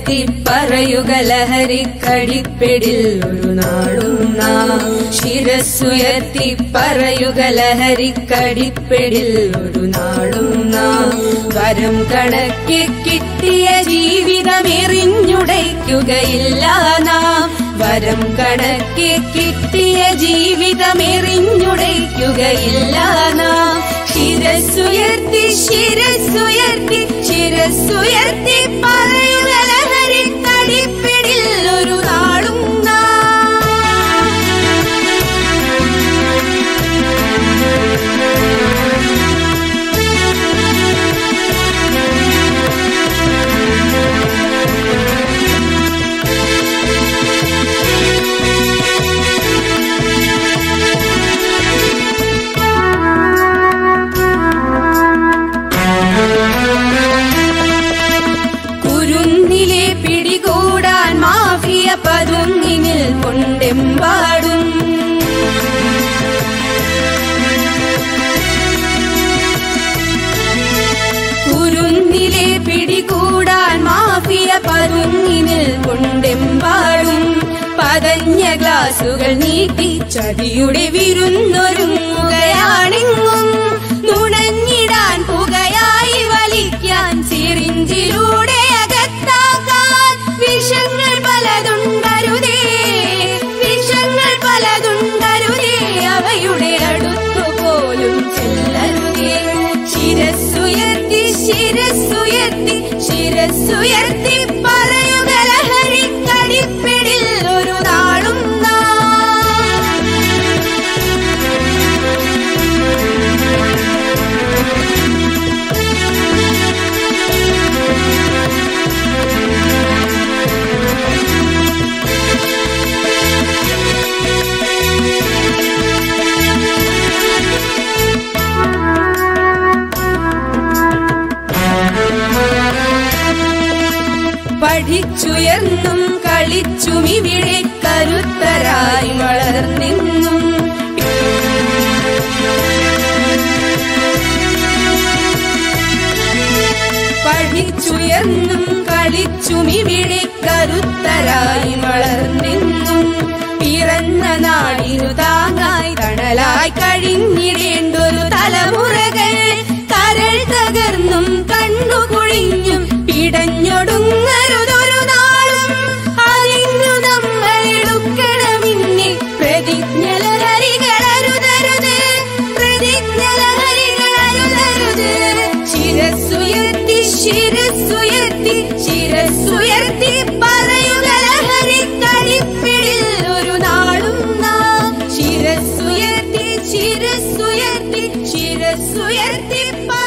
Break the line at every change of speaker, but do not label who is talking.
ശിരസ്സുയർത്തി പറയുക ലഹരിക്കടിപ്പിടിൽ ഒരു നാടും നാം ശിരസ്സുയർത്തി പറയുക ലഹരിക്കടിപ്പിടിൽ ഒരു നാടും നാം വരം കണക്കെ കിട്ടിയ ജീവിതമെറിഞ്ഞുടയ്ക്കുകയില്ല നാം വരം കണക്കെ കിട്ടിയ ജീവിതമെറിഞ്ഞുടയ്ക്കുകയില്ല നാം ശിരസ്സുയർത്തി ശിരസ്സുയർത്തി ശിരസ്സുയർത്തി പറയുക ലഹരിക്കടിപ്പിടിൽ ഒരു നാളും നാം കുരുന്നിലെ പിടികൂടാൻ മാഫിയ പതുങ്ങിനിൽ കൊണ്ടെമ്പാടും കുരുന്നിലെ പിടികൂടാൻ മാഫിയ പതുങ്ങിനിൽ കൊണ്ടെമ്പാടും പതഞ്ഞ ഗ്ലാസുകൾ നീട്ടി ചതിയുടെ വിരുന്നൊരുങ്ങുകയാണെങ്ങും നുണഞ്ഞിടാൻ പുകയായി വലിക്കാൻ സിറിഞ്ചിലൂടെ അകത്താക്കാൻ വിഷങ്ങൾ പലതുണ്ടരുതേ വിഷങ്ങൾ പലതുണ്ടരുതേ അവയുടെ അടുത്തു പോലും ചെല്ലരുതേ ശിരസ്സുയർത്തി ശിരസ്സുയർത്തി ശിരസ്സുയർത്തി പറയുക ലഹരിക്കടിപ്പിടിൽ ഒരു നാളും നാം പഠിച്ചുയർന്നും കളിച്ചും ഇവിടെ കരുത്തരായി വളർന്നെന്നും പഠിച്ചുയർന്നും കളിച്ചും ഇവിടെ കരുത്തരായി വളർന്നെന്നും പിറന്ന നാടിനു താങ്ങായി തണലായി കഴിഞ്ഞിടേണ്ടൊരു തലമുറകൾ കരൾ തകർന്നും കണ്ണു കുഴിഞ്ഞും പിടഞ്ഞൊടുങ്ങരുതൊരു നാളും അതിന്നു നമ്മൾ എടുക്കണമിന്നെ പ്രതിജ്ഞ ലഹരികളരുതരുത് പ്രതിജ്ഞ ലഹരികളരുതരുത് ശിരസ്സുയർത്തി ശിരസ്സുയർത്തി ശിരസ്സുയർത്തി പറയുക ലഹരിക്കടിപ്പിടിൽ ഒരു നാളും നാം ശിരസ്സുയർത്തി ശിരസ്സുയർത്തി ശിരസ്സുയർത്തി പറ